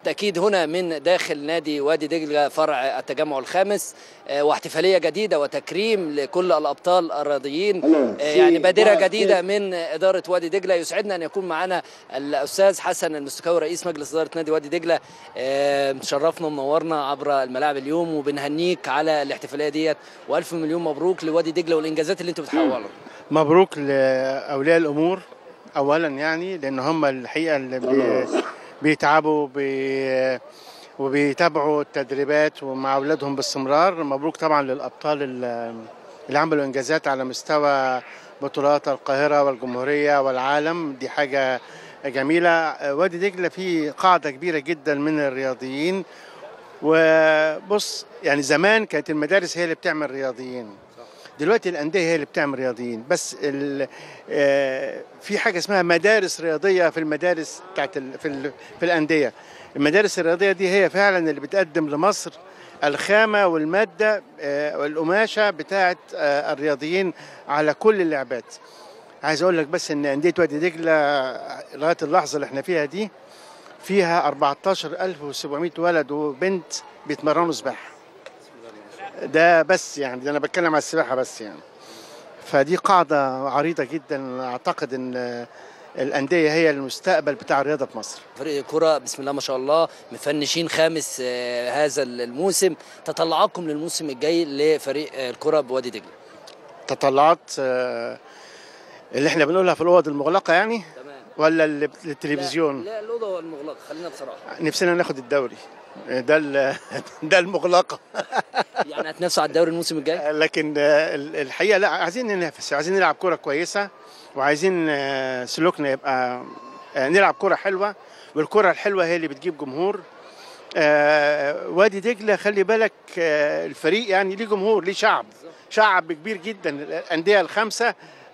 بالتأكيد هنا من داخل نادي وادي دجلة فرع التجمع الخامس آه، واحتفالية جديدة وتكريم لكل الأبطال الرياضيين آه، يعني بادرة جديدة من إدارة وادي دجلة يسعدنا أن يكون معنا الأستاذ حسن المستكاوي رئيس مجلس إدارة نادي وادي دجلة آه، مشرفنا ومنورنا عبر الملاعب اليوم وبنهنيك على الاحتفالية ديت وألف مليون مبروك لوادي دجلة والإنجازات اللي أنتوا بتحققوها مبروك لاولياء الامور اولا يعني لان هم الحقيقه اللي بي بيتعبوا بي وبيتابعوا التدريبات ومع اولادهم باستمرار مبروك طبعا للابطال ال- اللي عملوا انجازات على مستوى بطولات القاهره والجمهوريه والعالم دي حاجه جميله وادي دجله فيه قاعده كبيره جدا من الرياضيين وبص يعني زمان كانت المدارس هي اللي بتعمل رياضيين دلوقتي الانديه هي اللي بتعمل رياضيين بس ال- آه، في حاجه اسمها مدارس رياضيه في المدارس بتاعت ال- في ال- في الانديه المدارس الرياضيه دي هي فعلا اللي بتقدم لمصر الخامه والماده آه، والقماشه بتاعت آه، الرياضيين على كل اللعبات عايز اقول لك بس ان انديه وادي دجله لغايه اللحظه اللي احنا فيها دي فيها 14700 ولد وبنت بيتمرنوا سباحه ده بس يعني ده انا بتكلم على السباحه بس يعني فدي قاعده عريضه جدا اعتقد ان الانديه هي المستقبل بتاع الرياضه في مصر فريق الكرة بسم الله ما شاء الله مفنشين خامس آه، هذا الموسم تطلعاتكم للموسم الجاي لفريق آه، الكرة بوادي دجلة تطلعات آه، اللي احنا بنقولها في الاوض المغلقه يعني تمام ولا اللي للتلفزيون لا, لا الأوضة المغلقة خلينا بصراحة نفسنا ناخد الدوري ده ال- ده المغلقه يعني هتنافسوا على الدوري الموسم الجاي لكن آه، ال- الحقيقه لا عايزين ننافس عايزين نلعب كره كويسه وعايزين آه، سلوكنا يبقى آه، نلعب كره حلوه والكره الحلوه هي اللي بتجيب جمهور آه، وادي دجله خلي بالك آه، الفريق يعني ليه جمهور ليه شعب شعب كبير جدا الانديه الخمسه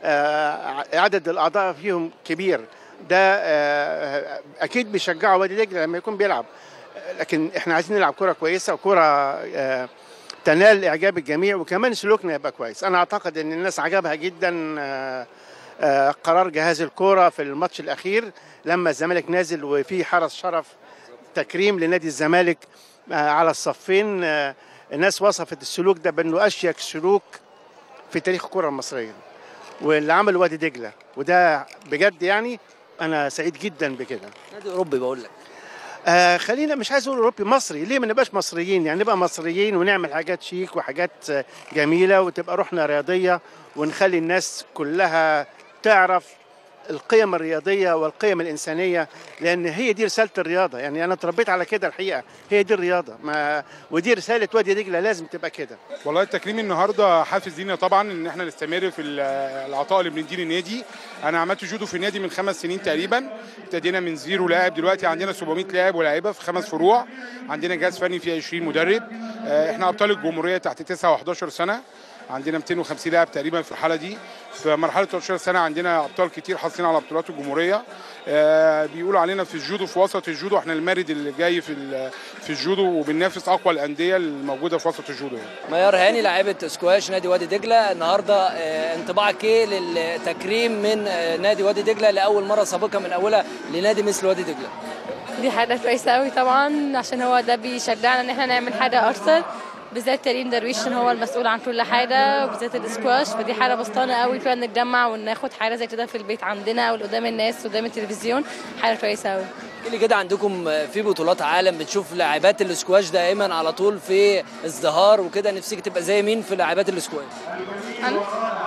آه، عدد الاعضاء فيهم كبير ده آه، اكيد بيشجعوا وادي دجله لما يكون بيلعب لكن احنا عايزين نلعب كره كويسه وكره آه، تنال اعجاب الجميع وكمان سلوكنا يبقى كويس انا اعتقد ان الناس عجبها جدا آه، آه، قرار جهاز الكوره في الماتش الاخير لما الزمالك نازل وفي حرس شرف تكريم لنادي الزمالك آه، على الصفين آه، الناس وصفت السلوك ده بانه اشيك سلوك في تاريخ الكره المصريه واللي عمله وادي دجله وده بجد يعني انا سعيد جدا بكده نادي أوروبي بقول لك آه خلينا مش عايز اقول اوروبي مصري ليه ما نبقاش مصريين يعني نبقى مصريين ونعمل حاجات شيك وحاجات آه، جميله وتبقى روحنا رياضيه ونخلي الناس كلها تعرف القيم الرياضيه والقيم الانسانيه لان هي دي رساله الرياضه يعني انا اتربيت على كده الحقيقه هي دي الرياضه ما ودي رساله وادي دجله لازم تبقى كده والله التكريم النهارده حافز لينا طبعا ان احنا نستمر في ال- العطاء اللي بنديه للنادي انا عملت جودو في النادي من خمس سنين تقريبا ابتدينا من زيرو لاعب دلوقتي عندنا 700 لاعب ولاعيبه في خمس فروع عندنا جهاز فني فيه 20 مدرب آه، احنا ابطال الجمهوريه تحت 9 و11 سنه عندنا 250 لاعب تقريبا في الحاله دي في مرحله 13 سنه عندنا ابطال كتير حاصلين على بطولات الجمهوريه آه، بيقولوا علينا في الجودو في وسط الجودو احنا المارد اللي جاي في ال- في الجودو وبننافس اقوى الانديه الموجوده في وسط الجودو يعني. ميار هاني لاعبة سكواش نادي وادي دجلة النهاردة آه، انطباعك ايه للتكريم من آه، نادي وادي دجلة لأول مرة سابقة من أولها لنادي مثل وادي دجلة دي حاجة كويسة قوي طبعا عشان هو ده بيشجعنا ان احنا نعمل حاجة اكتر بالذات كريم درويش عشان هو المسؤول عن كل حاجة وبالذات الاسكواش فدي حاجة بسطانة قوي كنا نتجمع وناخد حاجة زي كده في البيت عندنا او قدام الناس قدام التلفزيون حاجة كويسة قوي اللي كده عندكم آه، في بطولات عالم بنشوف لاعبات السكواش دائما على طول في ازدهار وكده نفسك تبقى زي مين في لاعبات السكواش أنا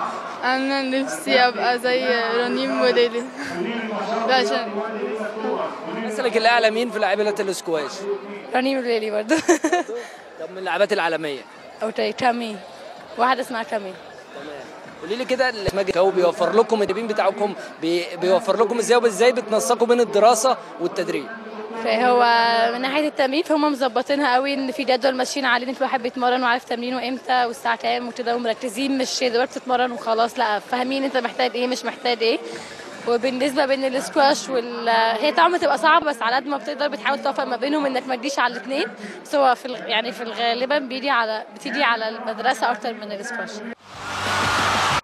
أنا نفسي أبقى زي رنيم وليلي عشان مثلك الأعلى مين في لاعبات السكواش رنيم الليلي برضه طب من اللاعبات العالمية او تاني كامي واحدة اسمها كامي قولي لي كده المجد هو بيوفر لكم التدريب بتاعكم بي- بيوفر لكم ازاي وازاي بتنسقوا بين الدراسة والتدريب فهو من ناحيه التمرين فهم مظبطينها قوي ان في جدول ماشيين عليه ان كل واحد بيتمرن وعارف تمرينه امتى والساعه كام وكده ومركزين مش دلوقتي بتتمرن وخلاص لا فاهمين انت محتاج ايه مش محتاج ايه وبالنسبه بين الاسكواش وال هي طبعا بتبقى صعبه بس على قد ما بتقدر بتحاول توفق ما بينهم انك ما تجيش على الاثنين بس هو في الغ- يعني في الغالبا بيجي على بتيجي على المدرسه اكتر من الاسكواش